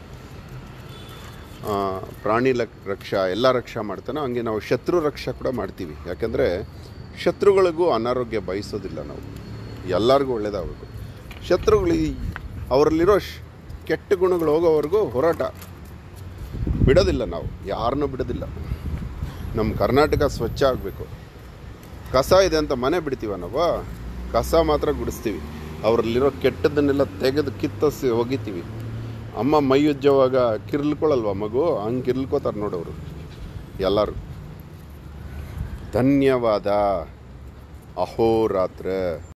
Speaker 1: ಆ, ಪ್ರಾಣಿ ಲಕ್ ರಕ್ಷಾ ಎಲ್ಲ ರಕ್ಷಾ ಮಾಡ್ತಾನೋ ಹಂಗೆ ನಾವು ಶತ್ರು ರಕ್ಷಾ ಕೂಡ ಮಾಡ್ತೀವಿ ಯಾಕೆಂದರೆ ಶತ್ರುಗಳಿಗೂ ಅನಾರೋಗ್ಯ ಬಯಸೋದಿಲ್ಲ ನಾವು ಎಲ್ಲರಿಗೂ ಒಳ್ಳೇದಾಗಬೇಕು ಶತ್ರುಗಳು ಈ- ಅವರಲ್ಲಿರೋ ಶ್- ಕೆಟ್ಟ ಗುಣಗಳು ಹೋಗೋವರೆಗೂ ಹೋರಾಟ ಬಿಡೋದಿಲ್ಲ ನಾವು ಯಾರನ್ನೂ ಬಿಡೋದಿಲ್ಲ ನಮ್ಮ ಕರ್ನಾಟಕ ಸ್ವಚ್ಛ ಆಗಬೇಕು ಕಸ ಇದೆ ಅಂತ ಮನೆ ಬಿಡ್ತೀವ ನಾವು ಕಸ ಮಾತ್ರ ಗುಡಿಸ್ತೀವಿ ಅವರಲ್ಲಿರೋ ಕೆಟ್ಟದನ್ನೆಲ್ಲ ತೆಗೆದು ಕಿತ್ತಸಿ ಒಗಿತೀವಿ ಅಮ್ಮ ಮೈ ಉಜ್ಜೋವಾಗ ಕಿರ್ಲ್ಕೊಳಲ್ವ ಮಗು ಹಂಗೆ ಕಿರ್ಲ್ಕೋತಾರೆ ನೋಡೋರು ಎಲ್ಲರೂ ಧನ್ಯವಾದ ಅಹೋರಾತ್ರ